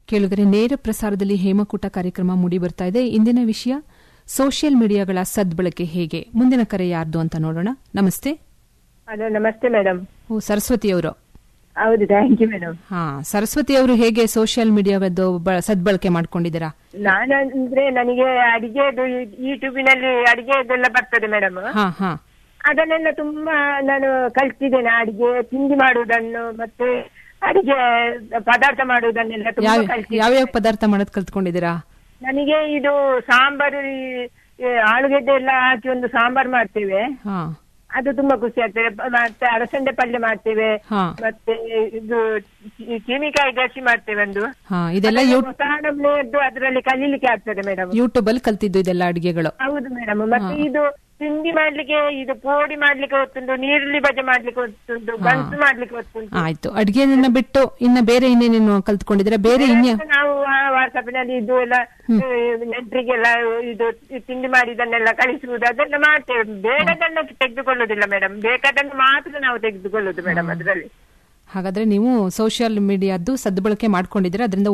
ಕೇಳುಗರೆ ನೇರ ಪ್ರಸಾರದಲ್ಲಿ ಹೇಮಕೂಟ ಕಾರ್ಯಕ್ರಮ ಮೂಡಿ ಬರ್ತಾ ಇದೆ ಇಂದಿನ ವಿಷಯ ಸೋಷಿಯಲ್ ಮೀಡಿಯಾಗಳ ಸದ್ಬಳಕೆ ಹೇಗೆ ಮುಂದಿನ ಕರೆ ಯಾರ್ದು ಅಂತ ನೋಡೋಣ ನಮಸ್ತೆ ಹಲೋ ನಮಸ್ತೆ ಮೇಡಮ್ ಓ ಸರಸ್ವತಿ ಅವರು ಹೌದು ಥ್ಯಾಂಕ್ ಯು ಮೇಡಮ್ ಹಾ ಸರಸ್ವತಿ ಅವರು ಹೇಗೆ ಸೋಷಿಯಲ್ ಮೀಡಿಯಾವದ್ದು ಬ- ಸದ್ಬಳಕೆ ಮಾಡ್ಕೊಂಡಿದ್ದೀರಾ ನಾನಂದ್ರೆ ನನಗೆ ಅಡಿಗೆದು ಯೂಟ್ಯೂಬಿನಲ್ಲಿ ಅಡಿಗೆದೆಲ್ಲ ಬರ್ತದೆ ಮೇಡಮ್ ಹಾ ಹಾ ಅದನ್ನೆಲ್ಲ ತುಂಬಾ ನಾನು ಕಲ್ತಿದ್ದೇನೆ ಅಡಿಗೆ ತಿಂಡಿ ಮಾಡುವುದನ್ನು ಮತ್ತೆ ಅಡಿಗೆ ಪದಾರ್ಥ ಮಾಡುವುದನ್ನೆಲ್ಲ ತುಂಬಾ ಯಾವ ಕಲ್ತಿದ್ದೇನೆ ಯಾವ್ಯಾವ ಪದಾರ್ಥ ಮಾಡೋದ್ ಕಲ್ತ್ಕೊಂಡಿದ್ದೀರಾ ನನಗೆ ಇದು ಸಾಂಬಾರು ಈ ಈ ಆಲೂಗೆಡ್ಡೆ ಎಲ್ಲ ಹಾಕಿ ಒಂದು ಸಾಂಬಾರ್ ಮಾಡ್ತೇವೆ ಹಾ ಅದು ತುಂಬಾ ಖುಷಿ ಆಗ್ತದೆ ಪ- ಮತ್ತೆ ಅಲಸಂದೆ ಪಲ್ಯ ಮಾಡ್ತೇವೆ ಹಾ ಮತ್ತೆ ಇದು ಚಿ- ಚೀನಿಕಾಯಿ ಗಸಿ ಮಾಡ್ತೇವೆ ಒಂದು ಹಾ ಇದೆಲ್ಲ ಯೂ ಹೊಸ ಅದರಲ್ಲಿ ಕಲೀಲಿಕ್ಕೆ ಆಗ್ತದೆ ಮೇಡಮ್ ಯೂಟ್ಯೂಬ್ ಅಲ್ಲಿ ಕಲ್ತಿದ್ದು ಇದೆಲ್ಲ ಅಡಿಗೆಗಳು ಹೌದು ಮೇಡಮ್ ಮತ್ತೆ ಇದು ತಿಂಡಿ ಮಾಡ್ಲಿಕ್ಕೆ ಇದು ಪೋಡಿ ಮಾಡ್ಲಿಕ್ಕೆ ಗೊತ್ತುಂಟು ನೀರುಳ್ಳಿ ಬಜೆ ಮಾಡ್ಲಿಕ್ಕೆ ಗೊತ್ತುಂಟು ಗಂಸು ಮಾಡ್ಲಿಕ್ಕೆ ಗೊತ್ತುಂಟು ಆಯ್ತು ಅಡಿಗೆಯನ್ನ ಬಿಟ್ಟು ಇನ್ನ ಬೇರೆ ಇನ್ನೇನೇನು ಕಲ್ತ್ಕೊಂಡಿದ್ದೀರಾ ಬೇರೆ ಇನ್ಯ ನಾವು ವಾಟ್ಸ್ಆಪ್ ನಲ್ಲಿ ಇದು ಎಲ್ಲ ನೆಂಟ್ರಿಗೆಲ್ಲ ಇದು ತಿಂಡಿ ಮಾಡಿದನ್ನೆಲ್ಲ ಕಳಿಸುವುದು ಅದೆಲ್ಲ ಮಾಡ್ತೇವೆ ಬೇಡದನ್ನ ತೆಗೆದುಕೊಳ್ಳುದಿಲ್ಲ ಮೇಡಮ್ ಬೇಕಾದನ್ನು ಮಾತ್ರ ನಾವು ತೆಗೆದುಕೊಳ್ಳುದು ಮೇಡಮ್ ಅದರಲ್ಲಿ ಹಾಗಾದ್ರೆ ನೀವು ಸೋಷಿಯಲ್ ಮೀಡಿಯಾದ್ದು ಸದ್ಬಳಕೆ ಮಾಡ್ಕೊಂಡಿದ್ದೀರಾ ಅದರಿಂದ